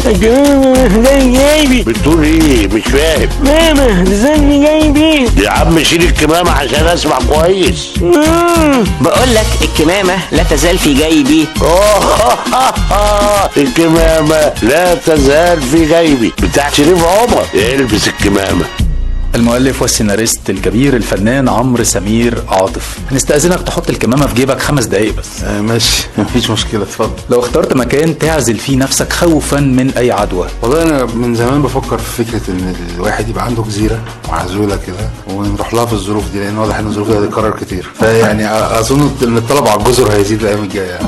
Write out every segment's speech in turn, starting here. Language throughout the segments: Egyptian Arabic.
الكمامة زي جايبي بتقول ايه مش فاهم ماما زي جايبي يا عم شيل الكمامة عشان اسمع كويس مم. بقول لك الكمامة لا تزال في جيبي أوه، الكمامة لا تزال في جيبي بتاع شريف عمر البس الكمامة المؤلف والسيناريست الكبير الفنان عمرو سمير عاطف هنستأذنك تحط الكمامة في جيبك خمس دقايق بس آه ماشي مفيش مشكلة اتفضل لو اخترت مكان تعزل فيه نفسك خوفا من أي عدوى والله انا من زمان بفكر في فكره ان الواحد يبقى عنده جزيره معزوله كده ونروح لها في الظروف دي لان واضح ان الظروف دي هتتكرر كتير فيعني اظن ان الطلب على الجزر هيزيد الايام الجايه يعني.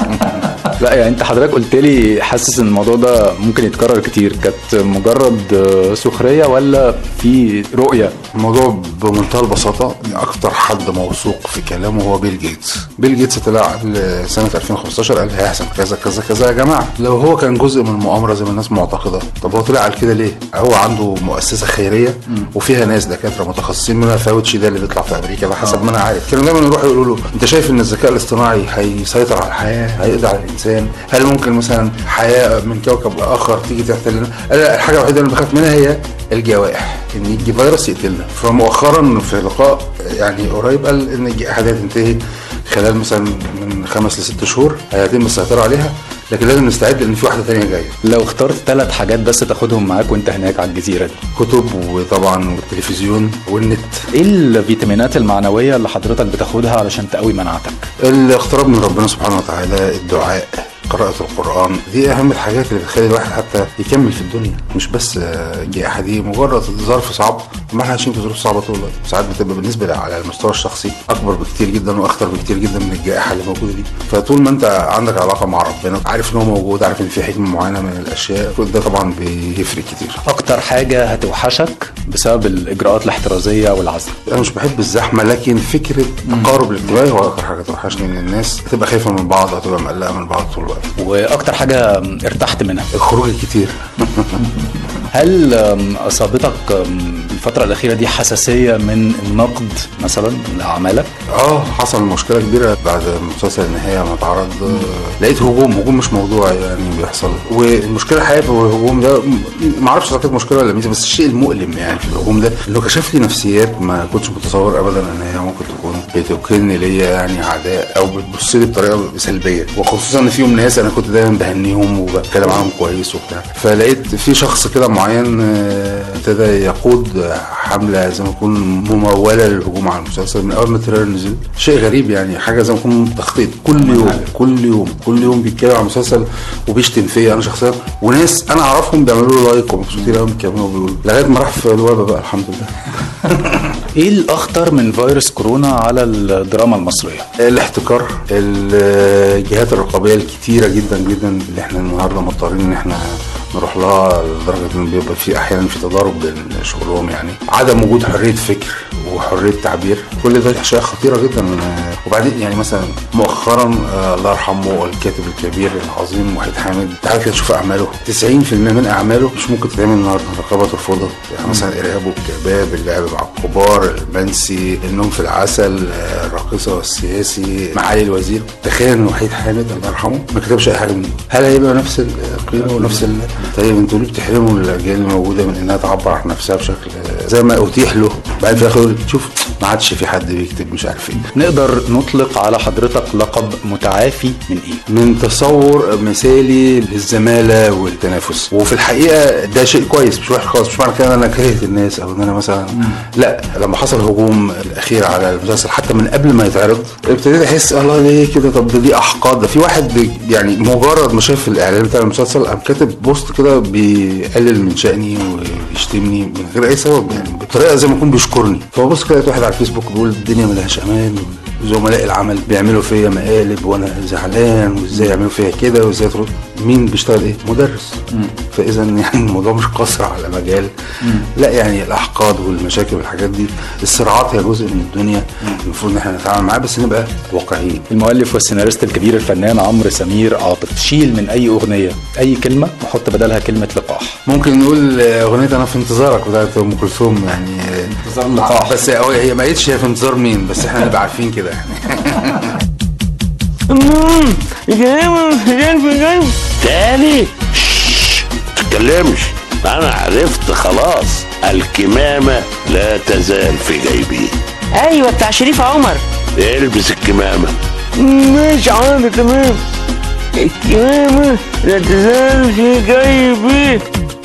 لا يعني انت حضرتك قلت لي حاسس ان الموضوع ده ممكن يتكرر كتير كانت مجرد آه، سخرية ولا في رؤية الموضوع بمنتهى البساطه اكتر حد موثوق في كلامه هو بيل جيتس بيل جيتس طلع قبل سنه 2015 قال هيحصل كذا كذا كذا يا جماعه لو هو كان جزء من المؤامره زي ما الناس معتقده طب هو طلع قال كده ليه هو عنده مؤسسه خيريه وفيها ناس دكاتره متخصصين منها فاوتشي ده اللي بيطلع في امريكا ده حسب ما انا عارف كانوا دايما يروحوا يقولوا له انت شايف ان الذكاء الاصطناعي هيسيطر على الحياه هيقضي على الانسان هل ممكن مثلا حياه من كوكب اخر تيجي تحتلنا قال لا الحاجه الوحيده اللي بخاف منها هي الجوائح ان يجي فيروس يقتلنا فمؤخرا في لقاء يعني قريب قال ان الجائحه دي هتنتهي خلال مثلا من خمس لست شهور هيتم السيطره عليها لكن لازم نستعد لان في واحده ثانيه جايه لو اخترت ثلاث حاجات بس تاخدهم معاك وانت هناك على الجزيرة دي كتب وطبعا التلفزيون والنت ايه الفيتامينات المعنوية اللي حضرتك بتاخدها علشان تقوي مناعتك الاقتراب من ربنا سبحانه وتعالى الدعاء قراءة القرآن دي أهم الحاجات اللي بتخلي الواحد حتى يكمل في الدنيا مش بس آه، الجائحة دي مجرد ظرف صعب ما احنا عايشين في ظروف صعبة طول الوقت ساعات بتبقى بالنسبة لي على المستوى الشخصي أكبر بكتير جدا وأخطر بكتير جدا من الجائحة اللي موجودة دي فطول ما أنت عندك علاقة مع ربنا عارف إن هو موجود عارف إن في حكمة معينة من الأشياء كل ده طبعا بيفرق كتير اكتر حاجة هتوحشك بسبب الاجراءات الاحترازية والعزل انا مش بحب الزحمه لكن فكره التقارب الاجتماعي هو اكتر حاجه توحشني ان الناس تبقى خايفه من بعض او تبقى مقلقه من بعض طول الوقت واكتر حاجة ارتحت منها الخروج الكتير هل أم، اصابتك أم، الفترة الأخيرة دي حساسية من النقد مثلا لأعمالك؟ اه حصل مشكله كبيره بعد مسلسل النهايه ما اتعرض آه، لقيت هجوم هجوم مش موضوعي يعني بيحصل والمشكله الحقيقه في الهجوم ده م- ما اعرفش اذا كانت مشكله ولا ميزه بس الشيء المؤلم يعني في الهجوم ده انه كشف لي نفسيات ما كنتش متصور ابدا ان هي ممكن تكون بتوكلني ليا يعني عداء او بتبص لي بطريقه سلبيه وخصوصا ان فيهم ناس انا كنت دايما بهنيهم وبتكلم عنهم كويس وبتاع فلقيت في شخص كده معين آه، ابتدى يقود حمله زي ما يكون مموله للهجوم على المسلسل من اول ما التريلر نزل شيء غريب يعني حاجه زي ما يكون تخطيط كل يوم كل يوم كل يوم بيتكلم عن المسلسل وبيشتم فيا انا شخصيا وناس انا اعرفهم بيعملوا له لايك ومبسوطين قوي بيكملوا وبيقولوا لغايه ما راح في الوبا بقى الحمد لله ايه الأخطر من فيروس كورونا على الدراما المصرية؟ الاحتكار الجهات الرقابيه الكتيره جدا جدا اللي احنا النهارده مضطرين ان احنا نروح لها لدرجه ان بيبقى في احيانا في تضارب بين شغلهم يعني عدم وجود حريه فكر وحريه تعبير كل ده اشياء خطيره جدا آه، وبعدين يعني مثلا مؤخرا آه، الله يرحمه الكاتب الكبير العظيم وحيد حامد تعالى كده تشوف اعماله 90% من اعماله مش ممكن تتعمل النهارده الرقابه ترفضها يعني مثلا ارهاب والكباب اللعب مع الكبار المنسي النوم في العسل آه، الراقصه والسياسي معالي الوزير تخيل ان وحيد حامد الله يرحمه ما كتبش اي حاجه من دي هل هيبقى نفس القيمه ونفس ال... طيب انتوا ليه بتحرموا الاجيال الموجوده من انها تعبر عن نفسها بشكل آه، زي ما اتيح له بعدين في الاخر يقول شوف ما عادش في حد بيكتب مش عارف ايه نقدر نطلق على حضرتك لقب متعافي من ايه؟ من تصور مثالي للزماله والتنافس وفي الحقيقه ده شيء كويس مش وحش خالص مش معنى كده ان انا كرهت الناس او ان انا مثلا لا لما حصل هجوم الاخير على المسلسل حتى من قبل ما يتعرض ابتديت احس الله ليه كده طب ده دي احقاد ده في واحد بي- يعني مجرد ما شاف الاعلان بتاع المسلسل قام كاتب بوست كده بيقلل من شاني وبيشتمني من غير اي سبب يعني بطريقه زي ما يكون بيشكرني فبص كده لقيت واحد على الفيسبوك بيقول الدنيا ملهاش امان زملاء العمل بيعملوا فيا مقالب وانا زعلان وازاي يعملوا فيا كده وازاي ترد مين بيشتغل ايه مدرس فاذا يعني الموضوع مش قصر على مجال لا يعني الاحقاد والمشاكل والحاجات دي الصراعات هي جزء من الدنيا المفروض ان احنا نتعامل معاه بس نبقى واقعيين المؤلف والسيناريست الكبير الفنان عمرو سمير عاطف شيل من أي أغنية أي كلمة وحط بدلها كلمة لقاح ممكن نقول اغنيه انا في انتظارك بتاعت ام كلثوم يعني انتظار اللقاح بس هو- هي ما قالتش هي في انتظار مين بس احنا نبقى عارفين كده يعني مم. الكلام في قلب تاني شش، تتكلمش انا عرفت خلاص الكمامة لا تزال في جيبي ايوه بتاع شريف عمر البس الكمامة مش عادي تمام الكمامة لا تزال في جيبي